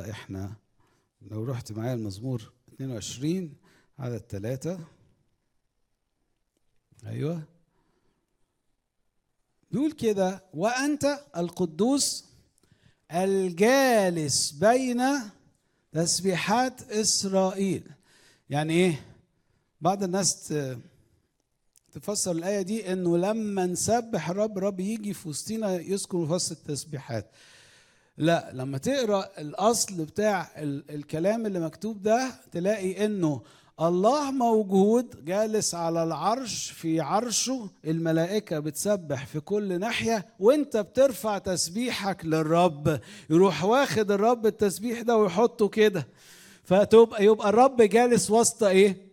النهارده احنا لو رحت معايا المزمور 22 عدد ثلاثة أيوه بيقول كده وأنت القدوس الجالس بين تسبيحات إسرائيل يعني إيه؟ بعض الناس تفسر الآية دي إنه لما نسبح الرب الرب يجي في وسطينا يذكر في وسط التسبيحات لا لما تقرا الاصل بتاع الكلام اللي مكتوب ده تلاقي انه الله موجود جالس على العرش في عرشه الملائكه بتسبح في كل ناحيه وانت بترفع تسبيحك للرب يروح واخد الرب التسبيح ده ويحطه كده فتبقى يبقى الرب جالس وسط ايه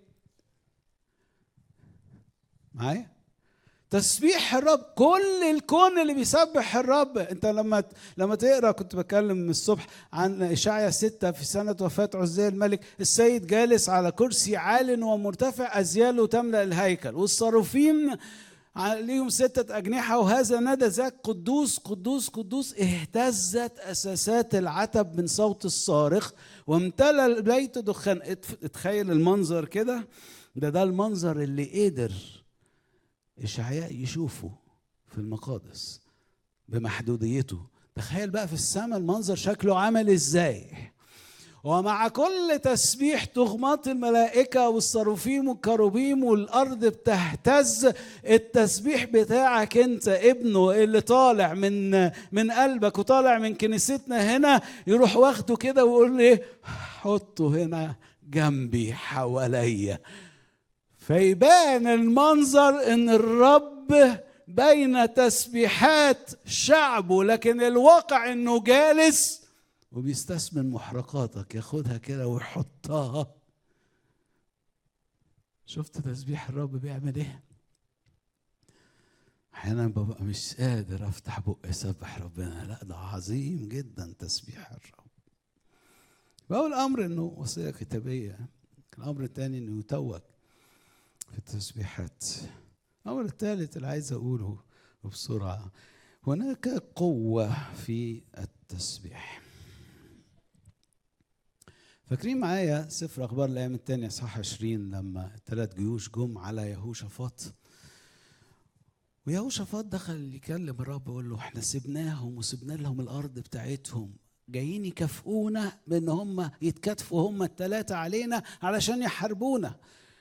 معايا تسبيح الرب كل الكون اللي بيسبح الرب انت لما لما تقرا كنت بتكلم الصبح عن اشعيا ستة في سنة وفاة عزية الملك السيد جالس على كرسي عال ومرتفع أزياله تملأ الهيكل والصاروفيم ليهم ستة أجنحة وهذا ندى ذاك قدوس قدوس قدوس اهتزت أساسات العتب من صوت الصارخ وامتلى البيت دخان اتخيل المنظر كده ده ده المنظر اللي قدر إشعياء يشوفه في المقادس بمحدوديته تخيل بقى في السماء المنظر شكله عامل ازاي ومع كل تسبيح تغمات الملائكة والصروفيم والكروبيم والأرض بتهتز التسبيح بتاعك أنت ابنه اللي طالع من من قلبك وطالع من كنيستنا هنا يروح واخده كده ويقول لي حطه هنا جنبي حواليا فيبان المنظر ان الرب بين تسبيحات شعبه لكن الواقع انه جالس وبيستثمن محرقاتك ياخدها كده ويحطها شفت تسبيح الرب بيعمل ايه احيانا ببقى مش قادر افتح بقي اسبح ربنا لا ده عظيم جدا تسبيح الرب فاول امر انه وصيه كتابيه الامر الثاني انه يتوج في التسبيحات الأمر الثالث اللي عايز أقوله بسرعة هناك قوة في التسبيح فاكرين معايا سفر أخبار الأيام الثانية صح 20 لما الثلاث جيوش جم على يهوشافاط ويهوشافاط دخل يكلم الرب ويقول له احنا سبناهم وسبنا لهم الأرض بتاعتهم جايين يكافئونا بان هم يتكاتفوا هم الثلاثه علينا علشان يحاربونا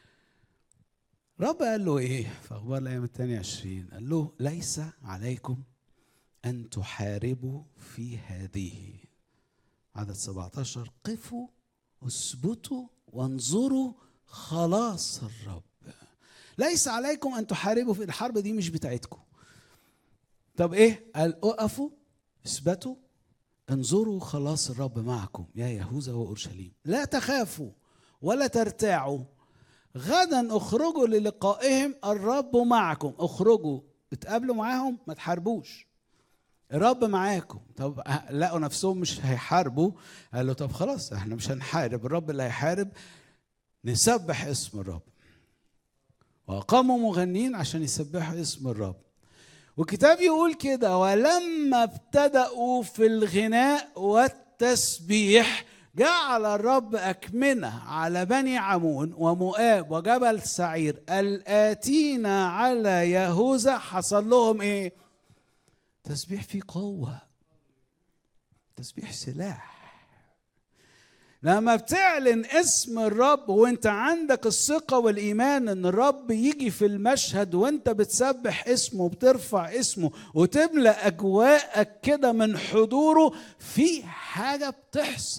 رب قال له ايه في اخبار الايام الثانيه 20 قال له ليس عليكم ان تحاربوا في هذه عدد 17 قفوا اثبتوا وانظروا خلاص الرب ليس عليكم ان تحاربوا في الحرب دي مش بتاعتكم طب ايه قال اقفوا اثبتوا انظروا خلاص الرب معكم يا يهوذا واورشليم لا تخافوا ولا ترتاعوا غدا اخرجوا للقائهم الرب معكم اخرجوا اتقابلوا معاهم ما تحاربوش الرب معاكم طب لقوا نفسهم مش هيحاربوا قالوا طب خلاص احنا مش هنحارب الرب اللي هيحارب نسبح اسم الرب وقاموا مغنين عشان يسبحوا اسم الرب والكتاب يقول كده ولما ابتدأوا في الغناء والتسبيح جعل الرب أكمنة على بني عمون ومؤاب وجبل سعير الآتين على يهوذا حصل لهم إيه؟ تسبيح فيه قوة تسبيح سلاح لما بتعلن اسم الرب وانت عندك الثقة والإيمان ان الرب يجي في المشهد وانت بتسبح اسمه وبترفع اسمه وتملأ أجواءك كده من حضوره في حاجة بتحصل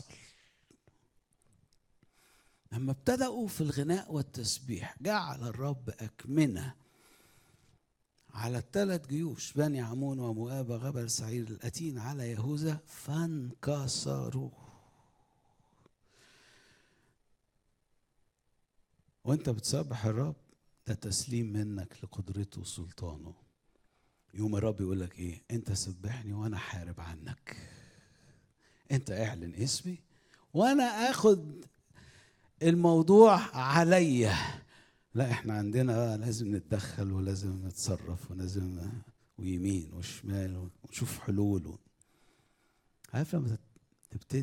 لما ابتدأوا في الغناء والتسبيح جعل الرب أكمنة على الثلاث جيوش بني عمون ومؤاب وغبل سعير الأتين على يهوذا فانكسروا وانت بتسبح الرب ده تسليم منك لقدرته وسلطانه يوم الرب يقول لك ايه انت سبحني وانا حارب عنك انت اعلن اسمي وانا اخد الموضوع عليا لا احنا عندنا لازم نتدخل ولازم نتصرف ولازم ويمين وشمال ونشوف حلول عارف لما تبتدي